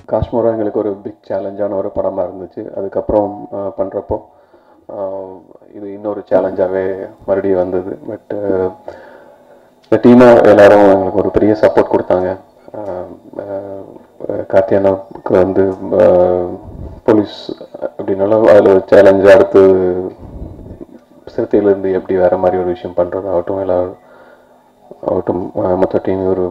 காஷ்மீரா எங்களுக்கு ஒரு பிக் சேலஞ்சான ஒரு படமாக இருந்துச்சு அதுக்கப்புறம் பண்ணுறப்போ இது இன்னொரு சேலஞ்சாகவே மறுபடியும் வந்தது பட் இந்த டீமாக எல்லாரும் எங்களுக்கு ஒரு பெரிய சப்போர்ட் கொடுத்தாங்க கார்த்தியானாவுக்கு வந்து போலீஸ் அப்படின்னாலும் அதில் ஒரு சேலஞ்சு அடுத்து சிறுத்தையிலேருந்து எப்படி வேற மாதிரி ஒரு விஷயம் பண்ணுறது ஆகட்டும் எல்லாரும் ஆகட்டும் மொத்த டீம் ஒரு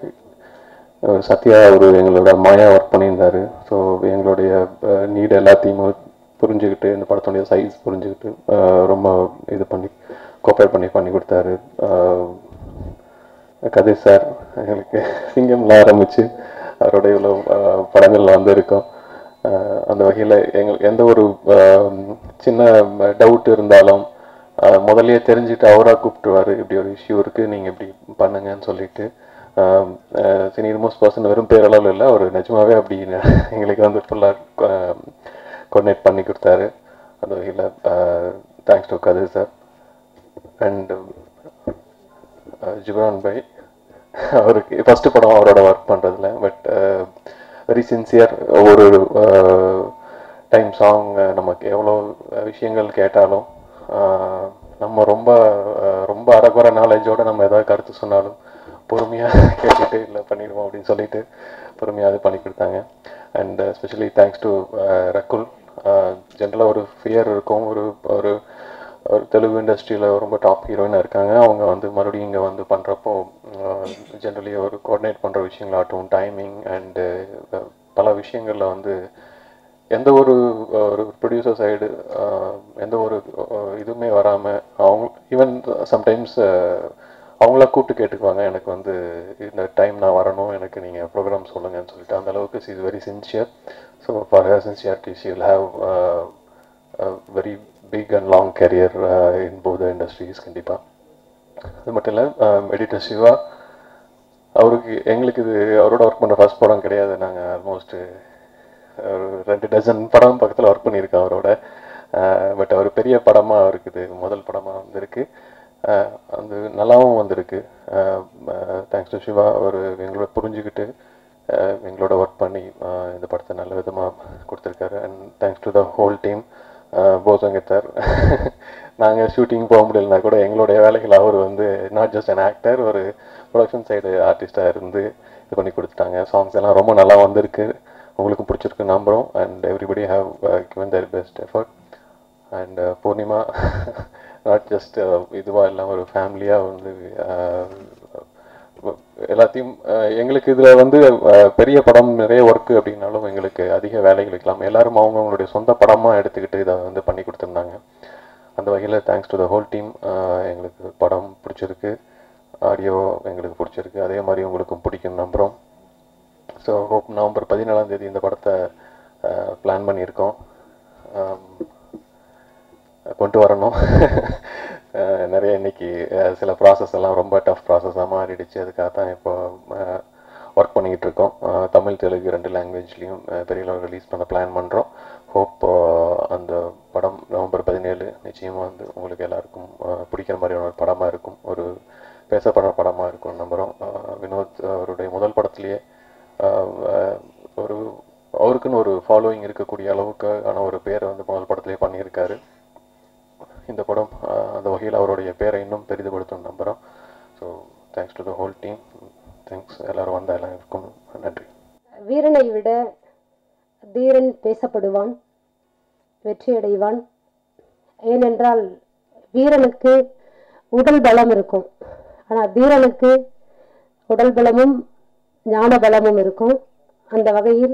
அஹ், சத்யா ஒரு எங்களோட மாயா ஒர்க் பண்ணியிருந்தாரு ஸோ எங்களுடைய நீட் எல்லாத்தையும் புரிஞ்சுக்கிட்டு இந்த படத்துடைய சைஸ் புரிஞ்சுக்கிட்டு அஹ், ரொம்ப இது பண்ணி கோஆப்ரேட் பண்ணி பண்ணி கொடுத்தாரு அஹ், கதை சார் எங்களுக்கு சிங்கம்ல ஆரம்பிச்சு அவரோட இவ்வளோ அஹ், படங்கள்ல வந்து இருக்கோம் அஹ், அந்த வகையில் எங்களுக்கு எந்த ஒரு அஹ், சின்ன டவுட் இருந்தாலும் அஹ், முதல்லயே தெரிஞ்சுட்டு அவராக கூப்பிட்டுருவாரு இப்படி ஒரு இஷ்யூ இருக்கு நீங்க இப்படி பண்ணுங்கன்னு சொல்லிட்டு சரி மோஸ்ட் பர்சன் வெறும் பேரளவில் இல்லை அவர் நிஜமாவே அப்படி எங்களுக்கு வந்து ஃபுல்லாக கோஆர்டினேட் பண்ணி கொடுத்தாரு அந்த வகையில் thanks to Kathir sir and Ghibran பை அவருக்கு ஃபர்ஸ்ட் படம் அவரோட ஒர்க் பண்ணுறதுல பட் வெரி சின்சியர் ஒவ்வொரு டைம் சாங் நமக்கு எவ்வளோ விஷயங்கள் கேட்டாலும் அஹ், நம்ம ரொம்ப அஹ், ரொம்ப அறகுறை நாலேஜோட நம்ம ஏதாவது கருத்து சொன்னாலும் பொறுமையாக கேட்டுட்டு இல்லை பண்ணிடுவோம் அப்படின்னு சொல்லிட்டு பொறுமையாக அது பண்ணி கொடுத்தாங்க and specially thanks to Rakul ஜென்ரலாக ஒரு ஃபியர் இருக்கும் ஒரு ஒரு ஒரு தெலுங்கு இண்டஸ்ட்ரியில் ரொம்ப டாப் ஹீரோயினாக இருக்காங்க அவங்க வந்து மறுபடியும் இங்கே வந்து பண்ணுறப்போ ஜென்ரலி ஒரு கோஆர்டினேட் பண்ணுற விஷயங்களாகட்டும் டைமிங் அண்டு பல விஷயங்களில் வந்து எந்த ஒரு அஹ், ஒரு ப்ரொடியூசர் சைடு எந்த ஒரு அஹ், இதுவுமே வராமல் அவங்க ஈவன் சம்டைம்ஸ் அவங்களா கூப்பிட்டு கேட்டுக்குவாங்க எனக்கு வந்து இந்த டைம் நான் வரணும் எனக்கு நீங்கள் ப்ரோக்ராம் சொல்லுங்கன்னு சொல்லிட்டு அந்த அளவுக்கு is very sincere so for her sincerity she will have very big and long career in both industries கண்டிப்பாக அது மட்டும் இல்லை எடிட்டர் சிவா அவருக்கு எங்களுக்கு இது அவரோட ஒர்க் பண்ணுற ஃபர்ஸ்ட் படம் கிடையாது நாங்கள் ஆல்மோஸ்ட் ஒரு ரெண்டு டசன் படம் பக்கத்தில் ஒர்க் பண்ணியிருக்கோம் அவரோட பட் அவர் பெரிய படமாக அவருக்கு இது முதல் படமாக வந்திருக்கு அஹ், அது நல்லாவும் வந்திருக்கு தேங்க்ஸ் டு சிவா அவர் எங்களோட புரிஞ்சுக்கிட்டு அஹ், எங்களோட ஒர்க் பண்ணி அஹ், இந்த படத்தை நல்ல விதமாக கொடுத்துருக்காரு and thanks to the whole team போசங்கத்தார் நாங்கள் ஷூட்டிங் போக முடியலனா கூட எங்களுடைய வேலைகள் அவர் வந்து நாட் ஜஸ்ட் an ஆக்டர் ஒரு ப்ரொடக்ஷன் சைடு ஆர்டிஸ்டாக இருந்து இது பண்ணி கொடுத்துட்டாங்க சாங்ஸ் எல்லாம் ரொம்ப நல்லா வந்திருக்கு உங்களுக்கும் பிடிச்சிருக்கு நம்புகிறோம் and everybody have given their best effort and Poornima not just இதுவாக இல்லாமல் ஒரு ஃபேமிலியாக வந்து uh, எல்லாத்தையும் அஹ், எங்களுக்கு இதில் வந்து அஹ், பெரிய படம் நிறைய ஒர்க்கு அப்படின்னாலும் எங்களுக்கு அதிக வேலைகள் இருக்கலாம் எல்லாரும் அவங்கவுங்களுடைய சொந்த படமாக எடுத்துக்கிட்டு இதை வந்து பண்ணி கொடுத்துருந்தாங்க அந்த வகையில் thanks to the whole team எங்களுக்கு படம் பிடிச்சிருக்கு ஆடியோ எங்களுக்கு பிடிச்சிருக்கு அதே மாதிரி உங்களுக்கும் பிடிக்கும் நம்புகிறோம் ஸோ ஹோப் நவம்பர் பதினேழாம் தேதி இந்த படத்தை பிளான் பண்ணியிருக்கோம் ஆம், கொண்டு வரணும் அஹ் நிறைய இன்னைக்கு அஹ் சில ப்ராசஸ் எல்லாம் ரொம்ப டஃப் ப்ராசஸாக மாறிடுச்சு அதுக்காக தான் இப்போ ஒர்க் பண்ணிக்கிட்டு இருக்கோம் அஹ் தமிழ் தெலுங்கு ரெண்டு லாங்குவேஜ்லேயும் பெரிய அளவு ரிலீஸ் பண்ண பிளான் பண்ணுறோம் ஹோப் அந்த படம் நவம்பர் பதினேழு நிச்சயமாக வந்து உங்களுக்கு எல்லாருக்கும் அஹ் பிடிக்கிற மாதிரியான ஒரு படமாக இருக்கும் ஒரு பேசப்படுற படமாக இருக்கும் நம்புகிறோம் வினோத் அவருடைய முதல் படத்துலேயே அஹ் ஒரு அவருக்குன்னு ஒரு ஃபாலோயிங் இருக்கக்கூடிய அளவுக்கு ஆன ஒரு பேரை வந்து முதல் படத்திலே பண்ணியிருக்காரு இந்த படம் அஹ், அந்த வகையில் அவருடைய பேரை இன்னும் பெரிதுபடுத்தும் நம்புகிறோம் so thanks to the whole team thanks எல்லாரும் வந்த எல்லாருக்கும் நன்றி வீரனை விட தீரன் பேசப்படுவான் வெற்றியடைவான் ஏனென்றால் வீரனுக்கு உடல் பலம் இருக்கும் ஆனால் தீரனுக்கு உடல் பலமும் ஞான பலமும் இருக்கும் அந்த வகையில்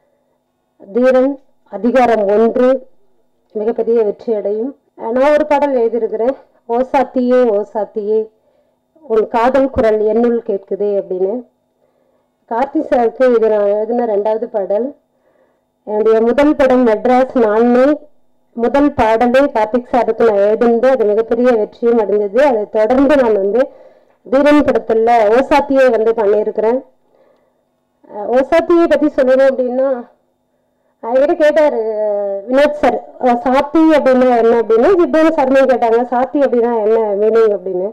தீரன் அதிகாரம் ஒன்று மிகப்பெரிய வெற்றியடையும் நான் ஒரு பாடல் எழுதியிருக்கிறேன் ஓசாத்தியே ஓசாத்தியே உன் காதல் குரல் என்னுள் கேட்குதே அப்படின்னு கார்த்தி சாருக்கு இது நான் எழுதின ரெண்டாவது பாடல் என்னுடைய முதல் படம் மெட்ராஸ் நான்மை முதல் பாடலே கார்த்திக் சாருக்கு நான் எழுதினது அது மிகப்பெரிய வெற்றியும் அடைஞ்சது அதை தொடர்ந்து நான் வந்து தீரன் படத்துல ஓசாத்தியை வந்து பண்ணியிருக்கிறேன் அஹ் ஓசாத்தியை பத்தி சொல்லணும் அப்படின்னா அவர்கிட்ட கேட்டாரு அஹ் வினோத் சார் அஹ் சாத்தி அப்படின்னா என்ன அப்படின்னு ஜிப்ரான் சார்மையும் கேட்டாங்க சாத்தி அப்படின்னா என்ன மீனிங் அப்படின்னு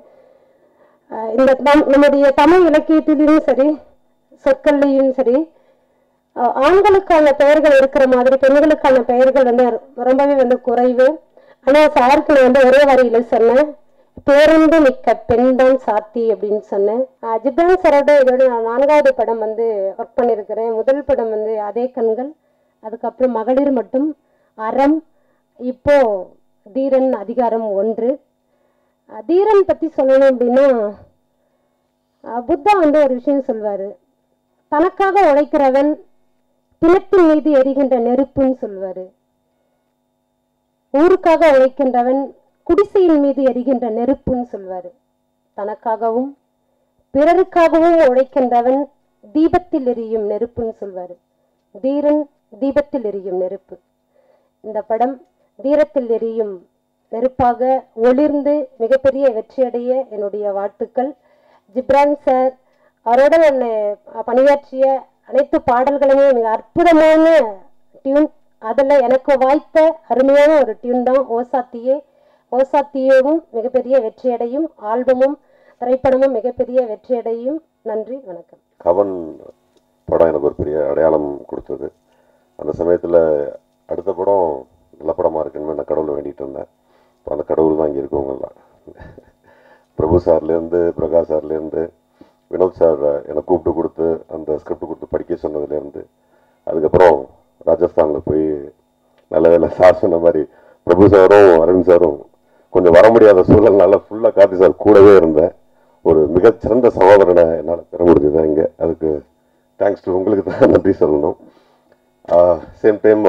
அஹ் இந்த நம் நம்முடைய தமிழ் இலக்கியத்திலையும் சரி சொற்கள்லையும் சரி அஹ் ஆண்களுக்கான பெயர்கள் இருக்கிற மாதிரி பெண்களுக்கான பெயர்கள் வந்து ரொம்பவே வந்து குறைவு ஆனா சாருக்கு நான் வந்து ஒரே வரியில சொன்னேன் பேருந்து மிக்க பெண்தான் சாத்தி அப்படின்னு சொன்னேன் அஹ் ஜிப்ரான் சாரோட இதோட நான் நான்காவது படம் வந்து ஒர்க் பண்ணியிருக்கிறேன் முதல் படம் வந்து அதே கண்கள் அதுக்கப்புறம் மகளிர் மட்டும் அறம் இப்போ தீரன் அதிகாரம் ஒன்று அஹ் தீரன் பத்தி சொல்லணும் அப்படின்னா அஹ் புத்தா வந்து ஒரு விஷயம் சொல்வாரு தனக்காக உழைக்கிறவன் பிணத்தின் மீது எரிகின்ற நெருப்புன்னு சொல்வாரு ஊருக்காக உழைக்கின்றவன் குடிசையின் மீது எரிகின்ற நெருப்புன்னு சொல்வாரு தனக்காகவும் பிறருக்காகவும் உழைக்கின்றவன் தீபத்தில் எரியும் நெருப்புன்னு சொல்வாரு தீரன் தீபத்தில் எரியும் நெருப்பு இந்த படம் தீரத்தில் எரியும் நெருப்பாக ஒளிர்ந்து மிகப்பெரிய வெற்றியடைய என்னுடைய வாழ்த்துக்கள் ஜிப்ரான் சார் அவரோட நான் பணியாற்றிய அனைத்து பாடல்களுமே மிக அற்புதமான டியூன் அதில் எனக்கு வாய்த்த அருமையான ஒரு டியூன் தான் ஓசாத்தியே ஓசாத்தியேவும் மிகப்பெரிய வெற்றியடையும் ஆல்பமும் திரைப்படமும் மிகப்பெரிய வெற்றியடையும் நன்றி வணக்கம் கவன் படம் எனக்கு ஒரு பெரிய அடையாளம் கொடுத்தது அந்த சமயத்தில் அடுத்த படம் நல்ல படமாக இருக்குன்னு நான் கடவுளை வேண்டிகிட்டு இருந்தேன் இப்போ அந்த கடவுள் தான் இங்கே இருக்கவங்கலாம் பிரபு சார்லேருந்து பிரகாஷ் சார்லேருந்து வினோத் சார் என்னை கூப்பிட்டு கொடுத்து அந்த ஸ்கிரிப்ட் கொடுத்து படிக்க சொன்னதுலேருந்து அதுக்கப்புறம் ராஜஸ்தானில் போய் நல்ல வேலை சார் சொன்ன மாதிரி பிரபு சாரும் அரவிந்த் சாரும் கொஞ்சம் வர முடியாத சூழல்னால ஃபுல்லாக கார்த்தி சார் கூடவே இருந்தேன் ஒரு மிகச்சிறந்த சகோதரனை என்னால் பெற முடிஞ்சது இங்கே அதுக்கு தேங்க்ஸ் டு உங்களுக்கு தான் நன்றி சொல்லணும் same time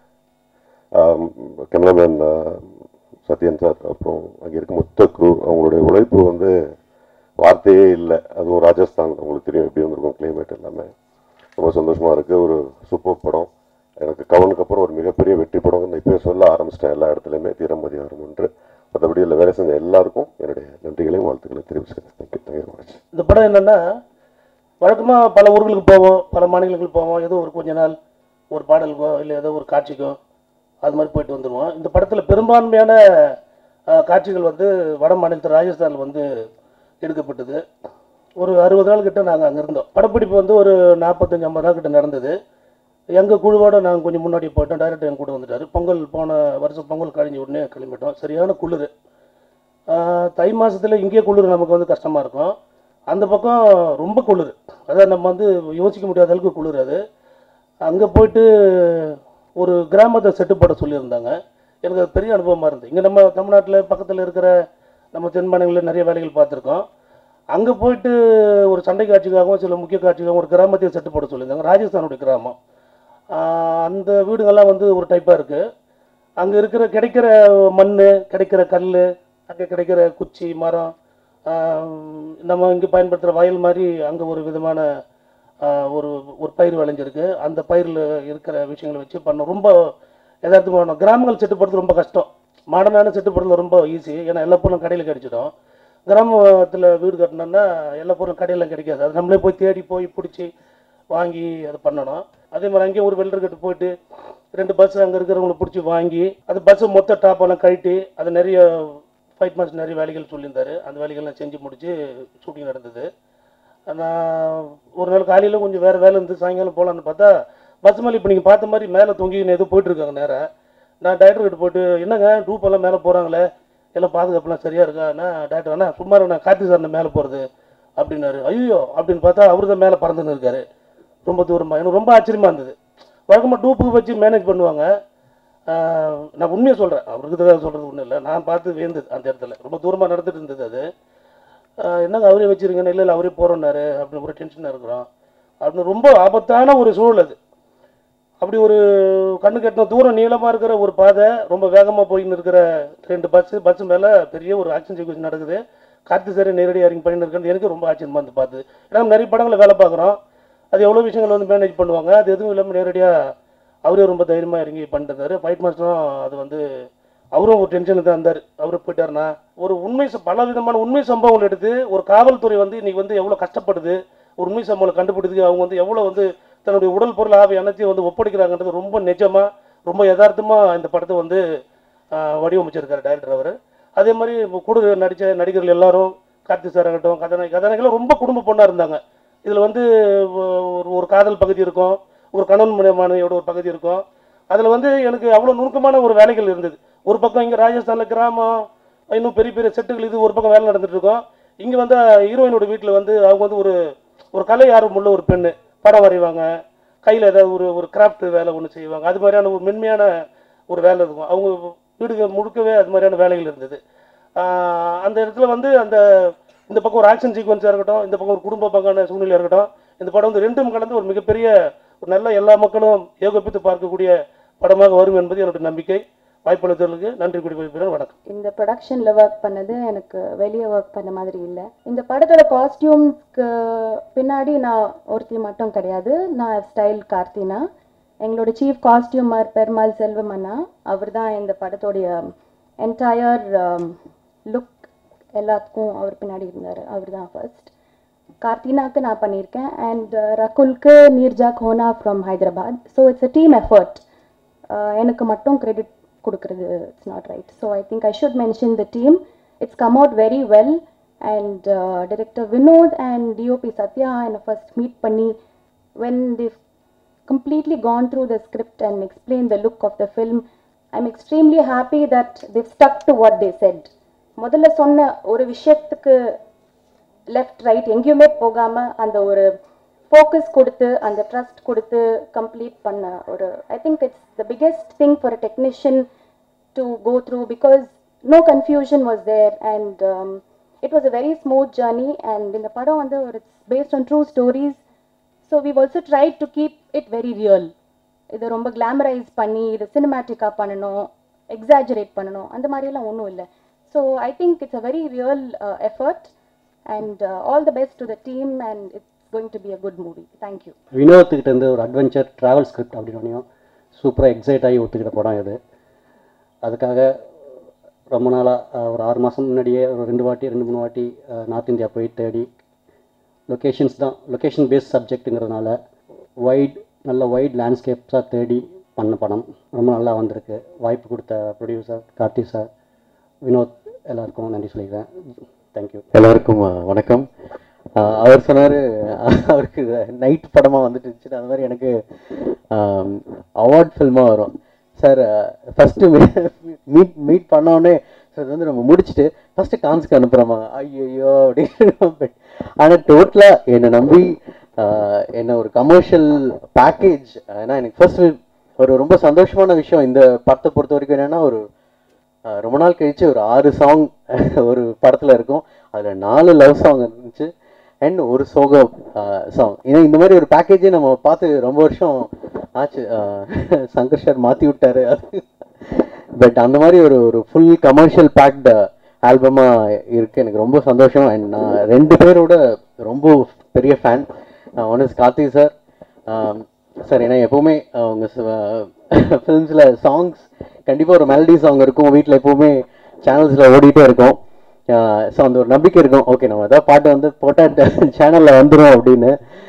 cameraman Sathyan sir அப்புறம் அங்கே இருக்க மொத்த குரூ அவங்களுடைய உழைப்பு வந்து வார்த்தையே இல்லை அதுவும் ராஜஸ்தான் உங்களுக்கு தெரியும் எப்படி வந்திருக்கும் கிளைமேட் எல்லாமே ரொம்ப சந்தோஷமாக இருக்குது ஒரு சூப்பர் படம் எனக்கு கவனுக்கு அப்புறம் ஒரு மிகப்பெரிய வெற்றி படம் நான் இப்போயே சொல்ல ஆரம்பிச்சிட்டேன் எல்லா இடத்துலையுமே தீரமதி ஆரம் ஒன்று மற்றபடி இல்லை வேலை செஞ்ச எல்லாருக்கும் என்னுடைய நன்றிகளையும் வாழ்த்துக்களையும் தெரிவிச்சுக்கிறேன் தேங்க்யூ தேங்க்யூ மச் இந்த படம் என்னன்னா வழக்கமாக பல ஊர்களுக்கு போவோம் பல மாநிலங்களுக்கு போவோம் ஏதோ ஒரு கொஞ்ச நாள் ஒரு பாடலுக்கோ இல்லை ஏதோ ஒரு காட்சிக்கோ அது மாதிரி போயிட்டு வந்துடுவோம் இந்த படத்தில் பெரும்பான்மையான அஹ், காட்சிகள் வந்து வட மாநிலத்தில் ராஜஸ்தானில் வந்து எடுக்கப்பட்டது ஒரு அறுபது நாள் கிட்ட நாங்கள் அங்கே இருந்தோம் படப்பிடிப்பு வந்து ஒரு நாற்பத்தஞ்சு ஐம்பது நாள் கிட்ட நடந்தது எங்கள் குழுவோட நாங்கள் கொஞ்சம் முன்னாடி போயிட்டோம் டைரக்டர் என் கூட வந்துட்டார் பொங்கல் போன வருஷம் பொங்கல் கழிஞ்ச உடனே கிளம்பிட்டோம் சரியான குளிர் ஆஹ் தை மாசத்துல இங்கே குளிர் நமக்கு வந்து கஷ்டமாக இருக்கும் அந்த பக்கம் ரொம்ப குளிர் அதாவது நம்ம வந்து யோசிக்க முடியாத அளவுக்கு குளிர் அது அங்கே போயிட்டு ஒரு கிராமத்தை செட்டு போட சொல்லியிருந்தாங்க எனக்கு அது பெரிய அனுபவமாக இருந்தது இங்கே நம்ம தமிழ்நாட்டில் பக்கத்தில் இருக்கிற நம்ம தென் மாநிலங்களில் நிறைய வேலைகள் பார்த்துருக்கோம் அங்கே போயிட்டு ஒரு சண்டை காட்சிக்காகவும் சில முக்கிய காட்சிக்காகவும் ஒரு கிராமத்தையே செட்டு போட சொல்லியிருந்தாங்க ராஜஸ்தானுடைய கிராமம் ஆஹ் அந்த வீடுகள்லாம் வந்து ஒரு டைப்பாக இருக்குது அங்கே இருக்கிற கிடைக்கிற மண் கிடைக்கிற கல் அங்கே கிடைக்கிற குச்சி மரம் ஆஹ் நம்ம இங்கே பயன்படுத்துகிற வயல் மாதிரி அங்கே ஒரு விதமான ஆஹ் ஒரு ஒரு பயிர் விளைஞ்சிருக்கு அந்த பயிரில் இருக்கிற விஷயங்களை வச்சு பண்ண ரொம்ப யதார்த்தமான கிராமங்கள் செட்டு போடுறது ரொம்ப கஷ்டம் மாடர்னான செட்டு போடுறது ரொம்ப ஈஸி ஏன்னா எல்லா பொருளும் கடையில் கிடைச்சிடும் கிராமத்தில் வீடு கட்டினோம்னா எல்லா பொருளும் கடையில் கிடைக்காது அது நம்மளே போய் தேடி போய் பிடிச்சி வாங்கி அதை பண்ணணும் அதே மாதிரி அங்கேயே ஒரு வெள்ளர்கிட்ட போயிட்டு ரெண்டு பஸ் அங்கே இருக்கிறவங்களை பிடிச்சி வாங்கி அந்த பஸ்ஸை மொத்த டாப்பெல்லாம் கழட்டி அது நிறைய ஃபைட் மாஸ்டர் நிறைய வேலைகள் சொல்லியிருந்தாரு அந்த வேலைகள்லாம் செஞ்சு முடிச்சு ஷூட்டிங் நடந்தது நான் ஒரு நாள் காலையில் கொஞ்சம் வேறு வேலை இருந்து சாயங்காலம் போகலான்னு பார்த்தா பஸ் மேலே இப்போ நீங்கள் பார்த்த மாதிரி மேலே தொங்கி ஏதோ போயிட்டுருக்காங்க நேரம் நான் டைரக்டர் கிட்ட போயிட்டு என்னங்க டூப் எல்லாம் மேலே போகிறாங்களே எல்லாம் பாதுகாப்புலாம் சரியாக இருக்கா நான் டைரக்டர் அண்ணா சும்மா நான் கார்த்தி சார் மேலே போகிறது அப்படின்னாரு ஐயோ அப்படின்னு பார்த்தா அவரு தான் மேலே பறந்துன்னு இருக்காரு ரொம்ப தூரமாக எனக்கு ரொம்ப ஆச்சரியமாக இருந்தது வழக்கமாக டூப்புக்கு வச்சு மேனேஜ் பண்ணுவாங்க ஆஹ் நான் உண்மையை சொல்கிறேன் அவருக்கு தான் சொல்கிறது ஒன்றும் இல்லை நான் பார்த்து வேந்தது அந்த இடத்துல ரொம்ப தூரமாக நடந்துட்டு இருந்தது அது ஆஹ் என்னங்க அவரே வச்சிருக்கேன் இல்லை இல்லை அவரே போகிறோன்னாரு அப்படின்னு ஒரு டென்ஷனாக இருக்கிறோம் அப்படின்னு ரொம்ப ஆபத்தான ஒரு சூழல் அது அப்படி ஒரு கண்ணு கட்டின தூரம் நீளமாக இருக்கிற ஒரு பாதை ரொம்ப வேகமாக போயின்னு இருக்கிற ரெண்டு பஸ்ஸு பஸ் மேலே பெரிய ஒரு ஆக்ஷன் சீக்வன்ஸ் நடக்குது கார்த்தி சார் நேரடியாக இறங்கி பண்ணிட்டு இருக்கிறது எனக்கு ரொம்ப ஆச்சரியமாக இருந்து பார்த்து ஏன்னா நம்ம நிறைய படங்களை வேலை பார்க்குறோம் அது எவ்வளோ விஷயங்கள் வந்து மேனேஜ் பண்ணுவாங்க அது எதுவும் இல்லாமல் நேரடியாக அவரே ரொம்ப தைரியமாக இறங்கி பண்ணிட்டு இருந்தாரு ஃபைட் மாஸ்டரும் அது வந்து அவரும் ஒரு டென்ஷனில் தான் இருந்தார் அவரு போயிட்டாருன்னா ஒரு உண்மை ச- பல விதமான உண்மை சம்பவங்கள் எடுத்து ஒரு காவல்துறை வந்து இன்னைக்கு வந்து எவ்வளோ கஷ்டப்படுது ஒரு உண்மை சம்பவங்களை கண்டுபிடிச்சு அவங்க வந்து எவ்வளோ வந்து தன்னுடைய உடல் பொருள் ஆவி அனைத்தையும் வந்து ஒப்படைக்கிறாங்கன்றது ரொம்ப நிஜமாக ரொம்ப யதார்த்தமாக இந்த படத்தை வந்து ஆஹ், வடிவமைச்சிருக்காரு டைரக்டர் அவர் அதே மாதிரி இப்போ கூட நடித்த நடிகர்கள் எல்லாரும் கார்த்தி சார் ஆகட்டும் கதாநாயகி கதாநாயகிலாம் ரொம்ப குடும்ப பொண்ணாக இருந்தாங்க இதில் வந்து ஒ- ஒரு ஒரு காதல் பகுதி இருக்கும் ஒரு கணவன் மனை- மனைவியோட ஒரு பகுதி இருக்கும் அதில் வந்து எனக்கு அவ்வளோ நுணுக்கமான ஒரு வேலைகள் இருந்தது ஒரு பக்கம் இங்கே ராஜஸ்தானில் கிராமம் இன்னும் பெரிய பெரிய செட்டுகள் இது ஒரு பக்கம் வேலை நடந்துட்டு இருக்கும் இங்கே வந்து ஹீரோயினோட வீட்டில் வந்து அவங்க வந்து ஒரு ஒரு கலை ஆர்வம் உள்ள ஒரு பெண்ணு படம் வரைவாங்க கையில் ஏதாவது ஒரு ஒரு கிராஃப்ட் வேலை ஒன்று செய்வாங்க அது மாதிரியான ஒரு மென்மையான ஒரு வேலை இருக்கும் அவங்க வீடுகள் முழுக்கவே அது மாதிரியான வேலைகள் இருந்தது ஆஹ் அந்த இடத்துல வந்து அந்த இந்த பக்கம் ஒரு ஆக்ஷன் சீக்வன்ஸாக இருக்கட்டும் இந்த பக்கம் ஒரு குடும்ப பங்கான சூழ்நிலையாக இருக்கட்டும் இந்த படம் வந்து ரெண்டும் கலந்து ஒரு மிகப்பெரிய ஒரு நல்ல எல்லா மக்களும் ஏகோபித்து பார்க்கக்கூடிய படமாக வரும் என்பது என்னுடைய நம்பிக்கை வாய்ப்பளித்தவர்களுக்கு நன்றி கூடி வைக்கிறேன் வணக்கம் இந்த ப்ரொடக்ஷனில் ஒர்க் பண்ணது எனக்கு வெளியே ஒர்க் பண்ண மாதிரி இல்லை இந்த படத்தோட காஸ்டியூம்ஸ்க்கு பின்னாடி நான் ஒருத்தி மட்டும் கிடையாது நான் ஸ்டைல் கார்த்தினா எங்களோட சீஃப் காஸ்டியூமர் பெருமாள் செல்வம் அண்ணா அவர் தான் இந்த படத்தோடைய என்டையர் லுக் எல்லாத்துக்கும் அவர் பின்னாடி இருந்தார் அவர் தான் ஃபர்ஸ்ட் கார்த்தினாக்கு நான் பண்ணியிருக்கேன் அண்ட் ரகுல்க்கு Neerja Kona from Hyderabad so it's a team effort எனக்கு மட்டும் கிரெடிட் கொடுக்குறது it's not right so I think I should mention the team it's come out very well and director Vinoth and D O P Sathya என்னை ஃபர்ஸ்ட் மீட் பண்ணி when the completely gone through the script and explained the look of the film. I'm extremely happy that they've stuck to what they said. முதல்ல சொன்ன ஒரு விஷயத்துக்கு left right எங்கேயுமே போகாம அந்த ஒரு ஃபோக்கஸ் கொடுத்து அந்த ட்ரஸ்ட் கொடுத்து கம்ப்ளீட் பண்ண ஒரு I think it's the biggest thing for a technician to go through because no confusion was there and it was a very smooth journey and இந்த படம் வந்து ஒரு based on true stories so we've also tried to keep it very real இதை ரொம்ப கிளாமரைஸ் பண்ணி இதை சினிமேட்டிக்காக பண்ணணும் exaggerate பண்ணணும் அந்த மாதிரியெல்லாம் ஒன்றும் இல்லை so I think it's a very real effort and all the best to the team and it's going to be a good movie thank you வினோத்துக்கிட்ட இருந்து ஒரு அட்வென்ச்சர் ட்ராவல் ஸ்கிரிப்ட் அப்படின்னு சூப்பராக எக்ஸைட் ஆகி ஒத்துக்கிட்ட படம் இது அதுக்காக ரொம்ப நாளாக ஒரு ஆறு மாதம் முன்னாடியே ஒரு ரெண்டு வாட்டி ரெண்டு மூணு வாட்டி நார்த் இந்தியா போய் தேடி லொக்கேஷன்ஸ் தான் லொக்கேஷன் பேஸ்ட் சப்ஜெக்ட்டுங்கிறதுனால வைட் நல்ல வைட் லேண்ட்ஸ்கேப்ஸாக தேடி பண்ண படம் ரொம்ப நல்லா வந்திருக்கு வாய்ப்பு கொடுத்த ப்ரொடியூசர் கார்த்தி சார் வினோத் எல்லாருக்கும் நன்றி சொல்லிக்கிறேன் தேங்க்யூ எல்லாருக்கும் அஹ், வணக்கம் அஹ், அவர் சொன்னார் அவருக்கு நைட் படமாக வந்துட்டு இருந்துச்சு அந்த மாதிரி எனக்கு அவார்ட் ஃபில்மாக வரும் சார் ஃபஸ்ட்டு மீட் மீட் பண்ணோடனே சார் இது வந்து நம்ம முடிச்சுட்டு ஃபஸ்ட்டு கான்ஸ்க்கு அனுப்புகிறோமா ஐயோ அப்படின்னு ஆனால் டோட்டலாக என்னை நம்பி அஹ், என்னை ஒரு கமர்ஷியல் பேக்கேஜ் ஏன்னா எனக்கு ஃபர்ஸ்ட் ஒரு ரொம்ப சந்தோஷமான விஷயம் இந்த படத்தை பொறுத்த வரைக்கும் என்னென்னா ஒரு அஹ் ரொம்ப நாள் கழிச்சு ஒரு ஆறு சாங் ஒரு படத்தில் இருக்கும் அதில் நாலு லவ் சாங் இருந்துச்சு அண்ட் ஒரு சோக சாங் ஏன்னா இந்த மாதிரி ஒரு பேக்கேஜே நம்ம பார்த்து ரொம்ப வருஷம் ஆச்சு அஹ் சங்கர் சார் மாற்றி விட்டாரு அது பட் அந்த மாதிரி ஒரு ஒரு ஃபுல் கமர்ஷியல் பேக்டு ஆல்பமாக இருக்குது எனக்கு ரொம்ப சந்தோஷம் அண்ட் நான் ரெண்டு பேரோட ரொம்ப பெரிய fan one is Karthik sir sir ஏன்னா எப்போவுமே அவங்க ஃபிலிம்ஸில் சாங்ஸ் கண்டிப்பாக ஒரு மெலடி சாங் இருக்கும் வீட்டில் எப்போவுமே சேனல்ஸில் ஓடிட்டே இருக்கும் ஸோ அந்த ஒரு நம்பிக்கை இருக்கும் ஓகே நம்ம ஏதாவது பாட்டு வந்து போட்டால் சேனலில் வந்துடும் அப்படின்னு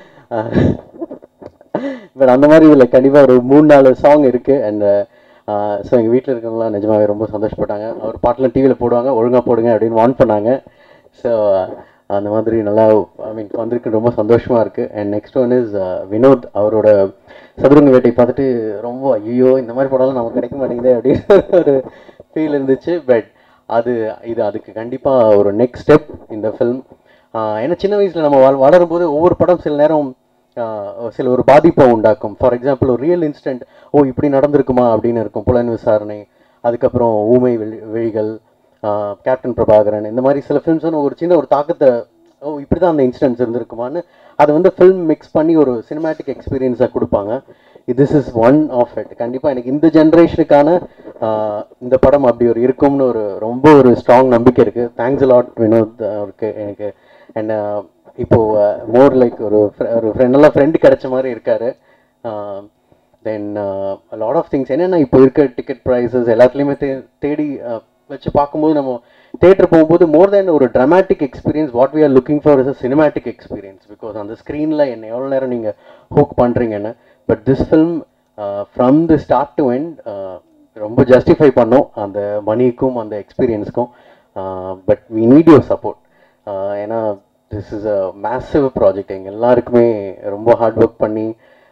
பட் அந்த மாதிரி இதில் கண்டிப்பாக ஒரு மூணு நாலு சாங் இருக்குது அண்ட் ஸோ எங்கள் வீட்டில் இருக்கவங்களாம் நிஜமாவே ரொம்ப சந்தோஷப்பட்டாங்க அவர் பாட்டெலாம் டிவியில் போடுவாங்க ஒழுங்காக போடுங்க அப்படின்னு வார்ன் பண்ணாங்க ஸோ அந்த மாதிரி நல்லா ஐ மீன் வந்திருக்கு ரொம்ப சந்தோஷமாக இருக்குது and next one is Vinoth அவரோட சதுரங்க வேட்டை பார்த்துட்டு ரொம்ப ஐயோ இந்த மாதிரி படம்லாம் நமக்கு கிடைக்க மாட்டேங்குது அப்படின்னு ஒரு ஃபீல் இருந்துச்சு பட் அது இது அதுக்கு கண்டிப்பாக ஒரு நெக்ஸ்ட் ஸ்டெப் இந்த ஃபில்ம் ஏன்னா சின்ன வயசில் நம்ம வள வளரும் போது ஒவ்வொரு படம் சில நேரம் ஆஹ் சில ஒரு பாதிப்பை உண்டாக்கும் ஃபார் எக்ஸாம்பிள் ஒரு ரியல் இன்ஸ்டன்ட் ஓ இப்படி நடந்திருக்குமா அப்படின்னு இருக்கும் புலன் விசாரணை அதுக்கப்புறம் ஊமை வெளி வெளிகள் ஆஹ் கேப்டன் பிரபாகரன் இந்த மாதிரி சில ஃபிலிம்ஸ் வந்து ஒரு சின்ன ஒரு தாக்கத்தை ஓ இப்படி தான் அந்த இன்சிடென்ட்ஸ் இருந்திருக்குமான்னு அதை வந்து ஃபில்ம் மிக்ஸ் பண்ணி ஒரு சினிமேட்டிக் எக்ஸ்பீரியன்ஸாக கொடுப்பாங்க this is one of it கண்டிப்பாக எனக்கு இந்த ஜென்ரேஷனுக்கான இந்த படம் அப்படி ஒரு இருக்கும்னு ஒரு ரொம்ப ஒரு ஸ்ட்ராங் நம்பிக்கை இருக்குது தேங்க்ஸ் லாட் வினோத் அவருக்கு எனக்கு அண்ட் இப்போ மோர் லைக் ஒரு fr- ஒரு friend- நல்ல ஃப்ரெண்டு கிடைச்ச மாதிரி இருக்காரு தென் லாட் ஆஃப் திங்ஸ் என்னென்னா இப்போ இருக்க டிக்கெட் ப்ரைஸஸ் எல்லாத்துலேயுமே தே தேடி uh, வச்சு பார்க்கும்போது நம்ம தேட்டர் போகும்போது மோர் தேன் ஒரு dramatic experience what we are looking for is a cinematic experience because அந்த ஸ்க்ரீனில் என்ன எவ்வளோ நேரம் நீங்கள் ஹோக் பண்ணுறீங்கன்னு but this film from the start to end ரொம்ப ஜஸ்டிஃபை பண்ணோம் அந்த மணிக்கும் அந்த எக்ஸ்பீரியன்ஸ்க்கும் but we need your support ஏன்னா this is a massive project எங்கள் எல்லாருக்குமே ரொம்ப ஹார்ட் ஒர்க் பண்ணி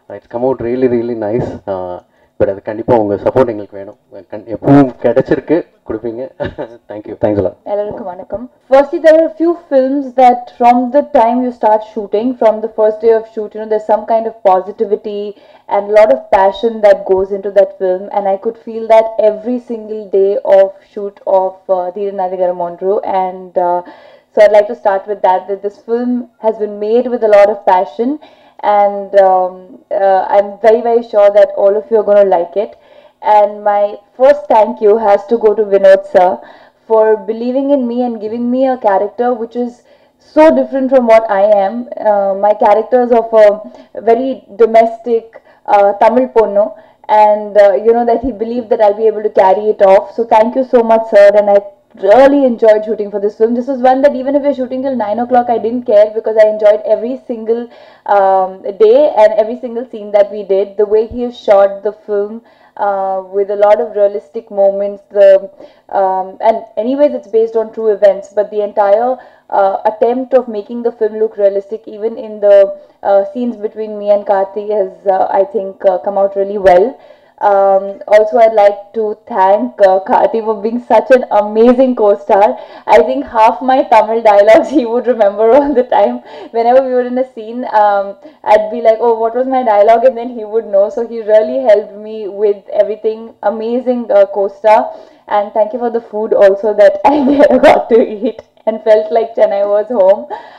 it's come out really really nice but அது கண்டிப்பாக உங்கள் சப்போர்ட் எங்களுக்கு வேணும் கண் எப்பவும் கிடைச்சிருக்கு கொடுப்பீங்க தேங்க்யூ தேங்க்ஸ் எல்லாம் எல்லாருக்கும் வணக்கம் firstly there are a few films that from the time you start shooting from the first day of shoot you know there's some kind of positivity and a lot of passion that goes into that film and i could feel that every single day of shoot of uh, Dheeran Nadigara Monroe and uh, so i'd like to start with that that this film has been made with a lot of passion and um, uh, i'm very very sure that all of you are going to like it and my first thank you has to go to Vinod sir for believing in me and giving me a character which is so different from what I am. Uh, my character is of a very domestic uh, Tamil ponno, and uh, you know that he believed that I'll be able to carry it off. So thank you so much, sir, and I really enjoyed shooting for this film. This was one that even if we're shooting till nine o'clock, I didn't care because I enjoyed every single um, day and every single scene that we did. The way he has shot the film uh, with a lot of realistic moments. The um, and anyways, it's based on true events, but the entire uh, attempt of making the film look realistic, even in the uh, scenes between me and Karthi, has uh, I think uh, come out really well. Um, also, I'd like to thank uh, Karthi for being such an amazing co-star. I think half my Tamil dialogues he would remember all the time. Whenever we were in a scene, um, I'd be like, "Oh, what was my dialogue?" and then he would know. So he really helped me with everything. Amazing uh, co-star, and thank you for the food also that I got to eat and felt like Chennai was home.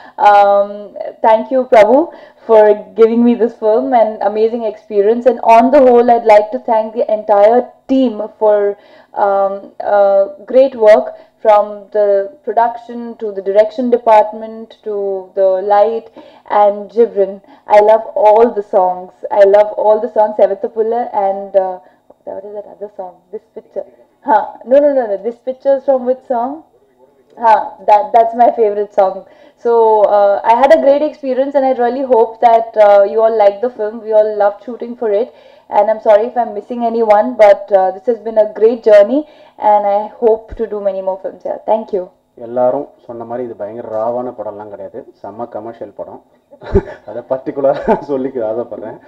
Um, thank you, Prabhu, for giving me this film and amazing experience. And on the whole, I'd like to thank the entire team for um, uh, great work from the production to the direction department to the light and Jibrin. I love all the songs. I love all the songs, Sevatapula and uh, what is that other song? This picture. Huh. No, no, no, no. This picture is from which song? Huh, that that's my favorite song. So uh, I had a great experience, and I really hope that uh, you all like the film. We all loved shooting for it, and I'm sorry if I'm missing anyone, but uh, this has been a great journey, and I hope to do many more films here. Thank you. எல்லாரும் சொன்ன மாதிரி இது பயங்கர ராவான படம்லாம் கிடையாது செம்ம commercial படம் அதை பர்டிகுலராக சொல்லிக்க ஆசைப்பட்றேன்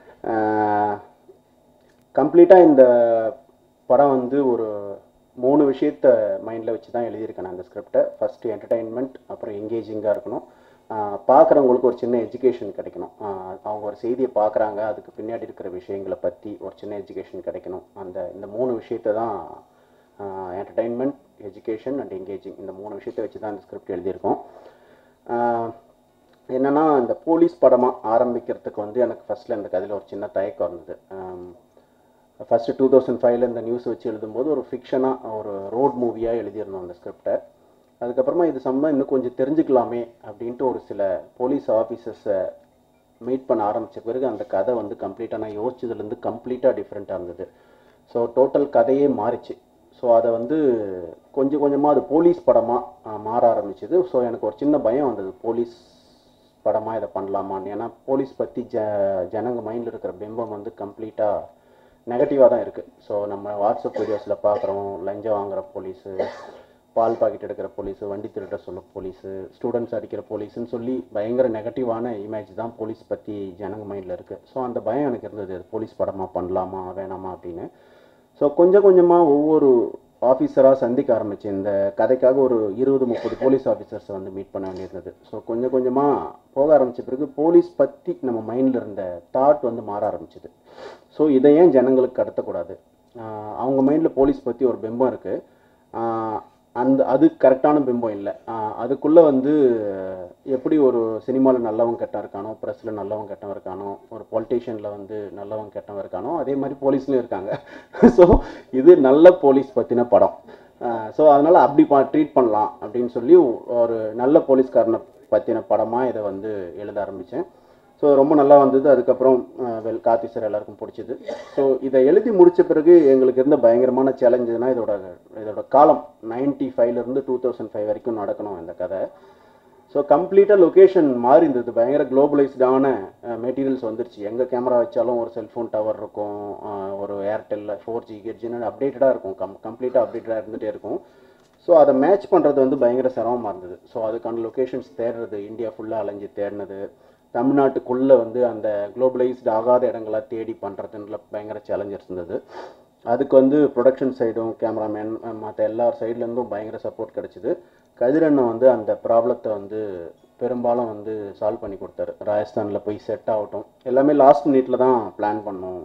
கம்ப்ளீட்டாக இந்த படம் வந்து ஒரு மூணு விஷயத்த மைண்டில் வச்சு தான் எழுதியிருக்கேன் நான் அந்த ஸ்கிரிப்டை ஃபஸ்ட்டு என்டர்டெயின்மெண்ட் அப்புறம் எங்கேஜிங்காக இருக்கணும் பார்க்குறவங்களுக்கு ஒரு சின்ன எஜுகேஷன் கிடைக்கணும் ஆஹ் அவங்க ஒரு செய்தியை பார்க்குறாங்க அதுக்கு பின்னாடி இருக்கிற விஷயங்களை பற்றி ஒரு சின்ன எஜுகேஷன் கிடைக்கணும் அந்த இந்த மூணு விஷயத்த தான் என்டர்டெயின்மெண்ட் எஜுகேஷன் அண்ட் எங்கேஜிங் இந்த மூணு விஷயத்தை வச்சு தான் இந்த ஸ்கிரிப்ட் எழுதியிருக்கோம் ஆஹ் என்னன்னா இந்த போலீஸ் படமாக ஆரம்பிக்கிறதுக்கு வந்து எனக்கு ஃபஸ்ட்டில் இந்த கதையில் ஒரு சின்ன தயக்கம் இருந்தது ஃபஸ்ட்டு டூ தௌசண்ட் ஃபைவ்ல இந்த நியூஸ் வச்சு எழுதும்போது ஒரு ஃபிக்ஷனாக ஒரு ரோட் மூவியாக எழுதியிருந்தோம் அந்த ஸ்கிரிப்டை அதுக்கப்புறமா இது சம்மந்தம் இன்னும் கொஞ்சம் தெரிஞ்சுக்கலாமே அப்படின்ட்டு ஒரு சில போலீஸ் ஆஃபீஸர்ஸை மீட் பண்ண ஆரம்பித்த பிறகு அந்த கதை வந்து கம்ப்ளீட்டாக நான் யோசிச்சதுலேருந்து கம்ப்ளீட்டாக டிஃப்ரெண்ட்டாக இருந்தது ஸோ டோட்டல் கதையே மாறிச்சு ஸோ அதை வந்து கொஞ்சம் கொஞ்சமாக அது போலீஸ் படமாக மாற ஆரம்பிச்சது ஸோ எனக்கு ஒரு சின்ன பயம் வந்தது போலீஸ் படமாக இதை பண்ணலாமான்னு ஏன்னா போலீஸ் பற்றி ஜ ஜனங்க மைண்டில் இருக்கிற பிம்பம் வந்து கம்ப்ளீட்டாக நெகட்டிவாக தான் இருக்குது ஸோ நம்ம வாட்ஸ்அப் வீடியோஸில் பார்க்குறோம் லஞ்சம் வாங்குற போலீஸு பால் பாக்கெட் எடுக்கிற போலீஸு வண்டி திருட சொல்ல போலீஸு ஸ்டூடெண்ட்ஸ் அடிக்கிற போலீஸ்னு சொல்லி பயங்கர நெகட்டிவான இமேஜ் தான் போலீஸ் பற்றி ஜனங்க மைண்டில் இருக்குது ஸோ அந்த பயம் எனக்கு இருந்தது அது போலீஸ் படமாக பண்ணலாமா வேணாமா அப்படின்னு ஸோ கொஞ்சம் கொஞ்சமாக ஒவ்வொரு ஆஃபீஸராக சந்திக்க ஆரம்பித்தேன் இந்த கதைக்காக ஒரு இருபது முப்பது போலீஸ் ஆஃபீஸர்ஸை வந்து மீட் பண்ண வேண்டியிருந்தது ஸோ கொஞ்சம் கொஞ்சமாக போக ஆரம்பித்த பிறகு போலீஸ் பற்றி நம்ம மைண்டில் இருந்த தாட் வந்து மாற ஆரம்பிச்சது ஸோ இதை ஏன் ஜனங்களுக்கு கடத்தக்கூடாது ஆஹ் அவங்க மைண்டில் போலீஸ் பற்றி ஒரு பிம்பம் இருக்குது அந்த அது கரெக்டான பிம்பம் இல்லை அதுக்குள்ளே வந்து எப்படி ஒரு சினிமாவில் நல்லவன் கெட்டவன் இருக்கானோ ப்ரெஸ்ஸில் நல்லவன் கெட்டவன் இருக்கானோ ஒரு பொலிட்டீஷியனில் வந்து நல்லவன் கெட்டவன் இருக்கானோ அதே மாதிரி போலீஸ்லையும் இருக்காங்க ஸோ இது நல்ல போலீஸ் பற்றின படம் ஸோ அதனால் அப்படி பா ட்ரீட் பண்ணலாம் அப்படின்னு சொல்லி ஒரு நல்ல போலீஸ்காரனை பற்றின படமாக இதை வந்து எழுத ஆரம்பித்தேன் ஸோ ரொம்ப நல்லா வந்தது அதுக்கப்புறம் அஹ், வெல் கார்த்தி சார் எல்லாருக்கும் பிடிச்சது ஸோ இதை எழுதி முடிச்ச பிறகு எங்களுக்கு இருந்த பயங்கரமான சேலஞ்சுனா இதோட இதோட காலம் நைன்டி ஃபைவ்லேருந்து டூ தௌசண்ட் ஃபைவ் வரைக்கும் நடக்கணும் இந்த கதை ஸோ கம்ப்ளீட்டாக லொக்கேஷன் மாறி இருந்தது பயங்கர குளோபலைஸ்டான மெட்டீரியல்ஸ் வந்துருச்சு எங்கே கேமரா வச்சாலும் ஒரு செல்ஃபோன் டவர் இருக்கும் அஹ், ஒரு ஏர்டெல்ல ஃபோர் ஜி கெட்ஜின்னு அப்டேட்டடாக இருக்கும் கம் கம்ப்ளீட்டாக அப்டேட்டடாக இருந்துகிட்டே இருக்கும் ஸோ அதை மேட்ச் பண்ணுறது வந்து பயங்கர சிரமமாக இருந்தது ஸோ அதுக்கான லொக்கேஷன்ஸ் தேடுறது இந்தியா ஃபுல்லாக அலைஞ்சு தேடினது தமிழ்நாட்டுக்குள்ளே வந்து அந்த குளோபலைஸ்டு ஆகாத இடங்களா தேடி பண்ணுறதுன்ற பயங்கர சேலஞ்சஸ் இருந்தது அதுக்கு வந்து ப்ரொடக்ஷன் சைடும் கேமராமேன் மற்ற எல்லா சைட்லேருந்தும் பயங்கர சப்போர்ட் கிடச்சிது கதிரண்ணன் வந்து அந்த ப்ராப்ளத்தை வந்து பெரும்பாலும் வந்து சால்வ் பண்ணி கொடுத்தாரு ராஜஸ்தானில் போய் செட் ஆகட்டும் எல்லாமே லாஸ்ட் மினிட்ல தான் பிளான் பண்ணோம்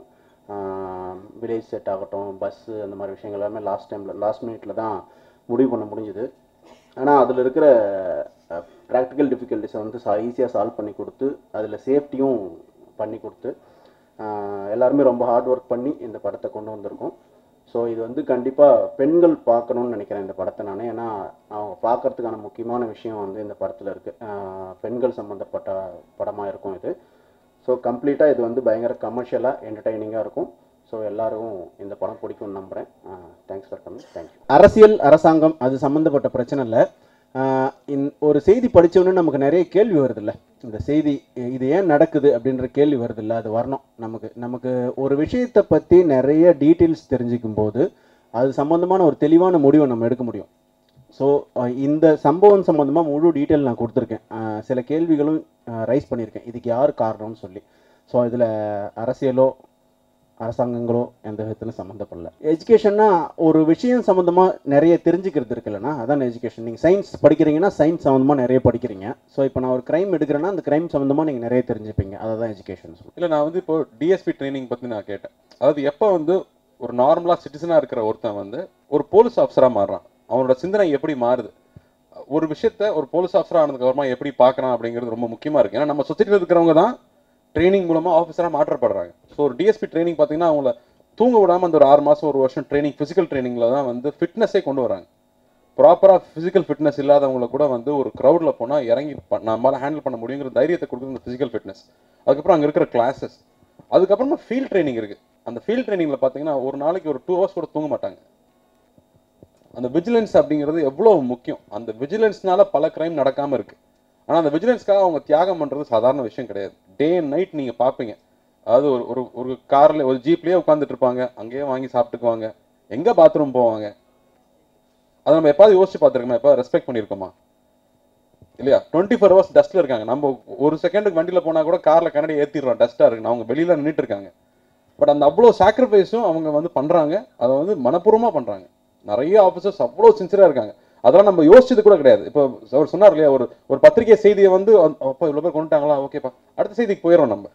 வில்லேஜ் செட் ஆகட்டும் பஸ்ஸு அந்த மாதிரி விஷயங்கள் எல்லாமே லாஸ்ட் டைமில் லாஸ்ட் மினிட்ல தான் முடிவு பண்ண முடிஞ்சுது ஆனால் அதில் இருக்கிற ப்ராக்டிக்கல் டிஃபிகல்ட்டிஸை வந்து சா ஈஸியாக சால்வ் பண்ணி கொடுத்து அதில் சேஃப்டியும் பண்ணி கொடுத்து ஆஹ் எல்லாருமே ரொம்ப ஹார்ட் ஒர்க் பண்ணி இந்த படத்தை கொண்டு வந்திருக்கோம் ஸோ இது வந்து கண்டிப்பாக பெண்கள் பார்க்கணும்னு நினைக்கிறேன் இந்த படத்தை நான் ஏன்னா அவங்க பார்க்கறதுக்கான முக்கியமான விஷயம் வந்து இந்த படத்தில் இருக்குது பெண்கள் சம்மந்தப்பட்ட படமாக இருக்கும் இது ஸோ கம்ப்ளீட்டாக இது வந்து பயங்கர கமர்ஷியலாக என்டர்டைனிங்காக இருக்கும் ஸோ எல்லாருக்கும் இந்த படம் பிடிக்கும்னு நம்புகிறேன் தேங்க்ஸ் ஃபார் கமிங் தேங்க்யூ அரசியல் அரசாங்கம் அது சம்மந்தப்பட்ட பிரச்சனை இல்லை ஆஹ் இந்- ஒரு செய்தி படிச்சோன்னே நமக்கு நிறைய கேள்வி வருதுல்ல இந்த செய்தி இ- இது ஏன் நடக்குது அப்படின்ற கேள்வி வருதுல்ல அது வரணும் நமக்கு நமக்கு ஒரு விஷயத்தை பற்றி நிறைய டீட்டெயில்ஸ் தெரிஞ்சுக்கும் போது அது சம்மந்தமான ஒரு தெளிவான முடிவை நம்ம எடுக்க முடியும் ஸோ இந்த சம்பவம் சம்மந்தமாக முழு டீட்டெயில் நான் கொடுத்துருக்கேன் ஆஹ் சில கேள்விகளும் ரைஸ் பண்ணியிருக்கேன் இதுக்கு யார் காரணம்னு சொல்லி ஸோ இதில் அரசியலோ அரசாங்கங்களோ எந்த விதத்திலும் சம்மந்தப்படல எஜுகேஷன்னா ஒரு விஷயம் சம்மந்தமாக நிறைய தெரிஞ்சுக்கிறது இருக்குல்லண்ணா அதான் எஜுகேஷன் நீங்கள் சயின்ஸ் படிக்கிறீங்கன்னா சயின்ஸ் சம்மந்தமாக நிறைய படிக்கிறீங்க ஸோ இப்போ நான் ஒரு க்ரைம் எடுக்கிறேன்னா அந்த க்ரைம் சம்மந்தமாக நீங்கள் நிறைய தெரிஞ்சுப்பீங்க அதை தான் எஜுகேஷன் சொல்லுவேன் இல்லை நான் வந்து இப்போ டிஎஸ்பி ட்ரைனிங் பற்றி நான் கேட்டேன் அதாவது எப்போ வந்து ஒரு நார்மலாக சிட்டிசனாக இருக்கிற ஒருத்தன் வந்து ஒரு போலீஸ் ஆஃபீஸராக மாறுறான் அவனோட சிந்தனை எப்படி மாறுது ஒரு விஷயத்த ஒரு போலீஸ் ஆஃபீஸராக ஆனதுக்கு அப்புறமா எப்படி பார்க்கறான் அப்படிங்கிறது ரொம்ப முக்கியமாக இருக்குது ஏன்னா நம்ம சொசைட்டியில் இருக்கிறவங்க தான் ட்ரைனிங் மூலமாக ஆஃபீஸராக மாற்றப்படுறாங்க ஸோ ஒரு டிஎஸ்பி ட்ரைனிங் பார்த்தீங்கன்னா அவங்கள தூங்க விடாமல் அந்த ஒரு ஆறு மாதம் ஒரு வருஷம் ட்ரைனிங் ஃபிசிக்கல் ட்ரைனிங்கில் தான் வந்து ஃபிட்னஸே கொண்டு வராங்க ப்ராப்பராக ஃபிசிக்கல் ஃபிட்னஸ் இல்லாதவங்கள கூட வந்து ஒரு க்ரௌடில் போனால் இறங்கி ப- நம்மளால ஹேண்டில் பண்ண முடியுங்கிற தைரியத்தை கொடுக்குறது இந்த ஃபிசிக்கல் ஃபிட்னஸ் அதுக்கப்புறம் அங்கே இருக்கிற கிளாஸஸ் அதுக்கப்புறமா ஃபீல்ட் ட்ரைனிங் இருக்குது அந்த ஃபீல்ட் ட்ரைனிங்கில் பார்த்தீங்கன்னா ஒரு நாளைக்கு ஒரு டூ ஹவர்ஸ் கூட தூங்க மாட்டாங்க அந்த விஜிலன்ஸ் அப்படிங்கிறது எவ்வளோ முக்கியம் அந்த விஜிலன்ஸ்னால பல கிரைம் நடக்காமல் இருக்கு ஆனால் அந்த விஜிலன்ஸ்க்காக அவங்க தியாகம் பண்ணுறது சாதாரண விஷயம் கிடையாது டே அண்ட் நைட் நீங்கள் பார்ப்பீங்க அதாவது ஒரு ஒரு ஒரு காரில் ஒரு ஜீப்லேயே உட்காந்துட்டு இருப்பாங்க அங்கேயே வாங்கி சாப்பிட்டுக்குவாங்க எங்கே பாத்ரூம் போவாங்க அதை நம்ம எப்பாவது யோசிச்சு பார்த்துருக்கோமா எப்போ ரெஸ்பெக்ட் பண்ணியிருக்கோமா இல்லையா டுவெண்ட்டி ஃபோர் ஹவர்ஸ் டஸ்ட்டில் இருக்காங்க நம்ம ஒரு செகண்டுக்கு வண்டியில் போனால் கூட காரில் கண்ணாடி ஏற்றிடுறோம் டஸ்ட்டாக இருக்கு அவங்க வெளியில் நின்றுட்டு இருக்காங்க பட் அந்த அவ்வளோ சாக்ரிஃபைஸும் அவங்க வந்து பண்ணுறாங்க அதை வந்து மனப்பூர்வமாக பண்ணுறாங்க நிறைய ஆஃபீஸர்ஸ் அவ்வளோ சின்சியராக இருக்காங்க அதெல்லாம் நம்ம யோசிச்சது கூட கிடையாது இப்போ அவர் சொன்னார் இல்லையா ஒரு ஒரு பத்திரிகை செய்தியை வந்து அப்போ இவ்வளோ பேர் கொண்டுட்டாங்களா ஓகேப்பா அடுத்த செய்திக்கு போயிடும் நம்ம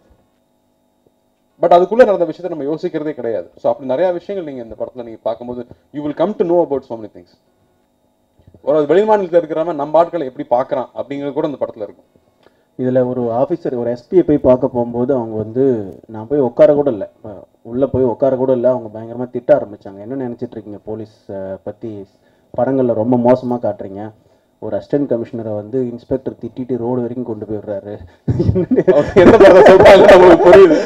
பட் அதுக்குள்ளே நடந்த விஷயத்தை நம்ம யோசிக்கிறதே கிடையாது ஸோ அப்படி நிறைய விஷயங்கள் நீங்கள் இந்த படத்தில் நீங்கள் பார்க்கும்போது you will come to know about so many things ஒரு வெளிமாநிலத்தில் இருக்கிறவன் நம்ம ஆட்களை எப்படி பார்க்குறான் அப்படிங்கிறது கூட இந்த படத்தில் இருக்கும் இதில் ஒரு ஆஃபீஸர் ஒரு எஸ்பியை போய் பார்க்க போகும்போது அவங்க வந்து நான் போய் உட்கார கூட இல்லை உள்ளே போய் உட்கார கூட இல்லை அவங்க பயங்கரமாக திட்ட ஆரம்பிச்சாங்க என்ன நினச்சிட்டு இருக்கீங்க போலீஸ் பற்றி படங்களில் ரொம்ப மோசமாக காட்டுறீங்க ஒரு அசிஸ்டன்ட் கமிஷனரை வந்து இன்ஸ்பெக்டர் திட்டிட்டு ரோடு வரைக்கும் கொண்டு போயிடுறாரு என்ன படத்தை சொல்றாங்க நம்மளுக்கு புரியுது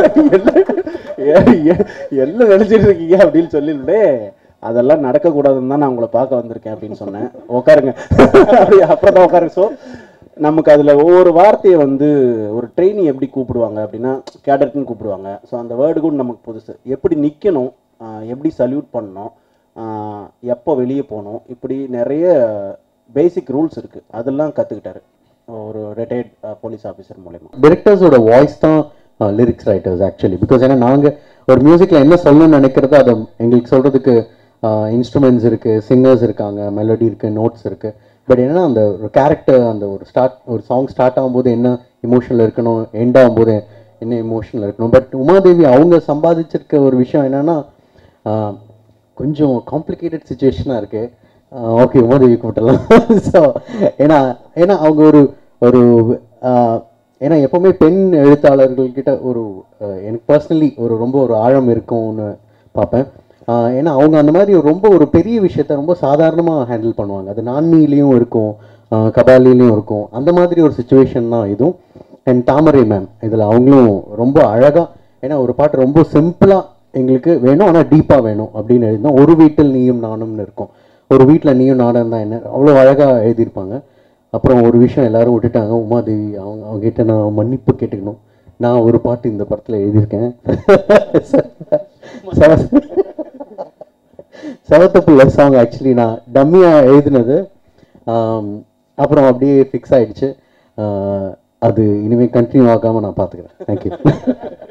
எ- எ- என்ன நினைச்சிட்டு இருக்கீங்க அப்படின்னு சொல்லிட்டு அதெல்லாம் நடக்கக்கூடாதுன்னு தான் நான் உங்களை பார்க்க வந்திருக்கேன் அப்படின்னு சொன்னேன் உட்காருங்க அப்படி அப்புறம் தான் உட்காருங்க ஸோ நமக்கு அதில் ஒவ்வொரு வார்த்தையை வந்து ஒரு ட்ரெயினி எப்படி கூப்பிடுவாங்க அப்படின்னா கேடட்னு கூப்பிடுவாங்க ஸோ அந்த வேர்டு கூட நமக்கு புதுசு எப்படி நிற்கணும் எப்படி சல்யூட் பண்ணணும் ஆஹ் எப்போ வெளியே போகணும் இப்படி நிறைய பேசிக் ரூல்ஸ் இருக்குது அதெல்லாம் கற்றுக்கிட்டாரு ஒரு ரிட்டையர்ட் போலீஸ் ஆஃபீஸர் மூலயமா டிரெக்டர்ஸோட வாய்ஸ் தான் லிரிக்ஸ் ரைட்டர்ஸ் ஆக்சுவலி பிகாஸ் ஏன்னா நாங்கள் ஒரு மியூசிக்கில் என்ன சொல்லணும்னு நினைக்கிறதோ அதை எங்களுக்கு சொல்கிறதுக்கு இன்ஸ்ட்ருமெண்ட்ஸ் இருக்குது சிங்கர்ஸ் இருக்காங்க மெலடி இருக்குது நோட்ஸ் இருக்குது பட் என்னன்னா அந்த ஒரு கேரக்டர் அந்த ஒரு ஸ்டார்ட் ஒரு சாங் ஸ்டார்ட் ஆகும்போது என்ன இமோஷனில் இருக்கணும் எண்ட் ஆகும்போது என்ன இமோஷனில் இருக்கணும் பட் உமாதேவி அவங்க சம்பாதிச்சிருக்க ஒரு விஷயம் என்னன்னா ஆஹ், கொஞ்சம் காம்ப்ளிகேட்டட் சுச்சுவேஷனாக இருக்குது ஓகே உமாதேவி கூப்பிட்டலாம் ஸோ ஏன்னா ஏன்னா அவங்க ஒரு ஒரு ஆஹ், ஏன்னா எப்போவுமே பெண் எழுத்தாளர்கள்கிட்ட ஒரு ஆஹ், எனக்கு பர்சனலி ஒரு ரொம்ப ஒரு ஆழம் இருக்கும்னு பார்ப்பேன் ஆஹ், ஏன்னா அவங்க அந்த மாதிரி ஒரு ரொம்ப ஒரு பெரிய விஷயத்த ரொம்ப சாதாரணமாக ஹேண்டில் பண்ணுவாங்க அது நான்மிலையும் இருக்கும் ஆஹ், கபாலிலையும் இருக்கும் அந்த மாதிரி ஒரு சுச்சுவேஷன் தான் இதுவும் அண்ட் தாமரை மேம் இதில் அவங்களும் ரொம்ப அழகாக ஏன்னா ஒரு பாட்டு ரொம்ப சிம்பிளாக எங்களுக்கு வேணும் ஆனால் டீப்பாக வேணும் அப்படின்னு எழுதினோம் ஒரு வீட்டில் நீயும் நானும்னு இருக்கும் ஒரு வீட்டில் நீயும் நானும் தான் என்ன அவ்வளோ அழகாக எழுதியிருப்பாங்க அப்புறம் ஒரு விஷயம் எல்லாரும் விட்டுட்டாங்க உமாதேவி அவங்க அவங்ககிட்ட நான் மன்னிப்பு கேட்டுக்கணும் நான் ஒரு பாட்டு இந்த படத்தில் எழுதியிருக்கேன் செவ- செவத்தப்புள்ள சாங் ஆக்சுவலி நான் டம்மியாக எழுதினது ஆம், அப்புறம் அப்படியே ஃபிக்ஸ் ஆயிடுச்சு ஆஹ், அது இனிமேல் கண்டினியூ ஆகாமல் நான் பார்த்துக்கிறேன் தேங்க்யூ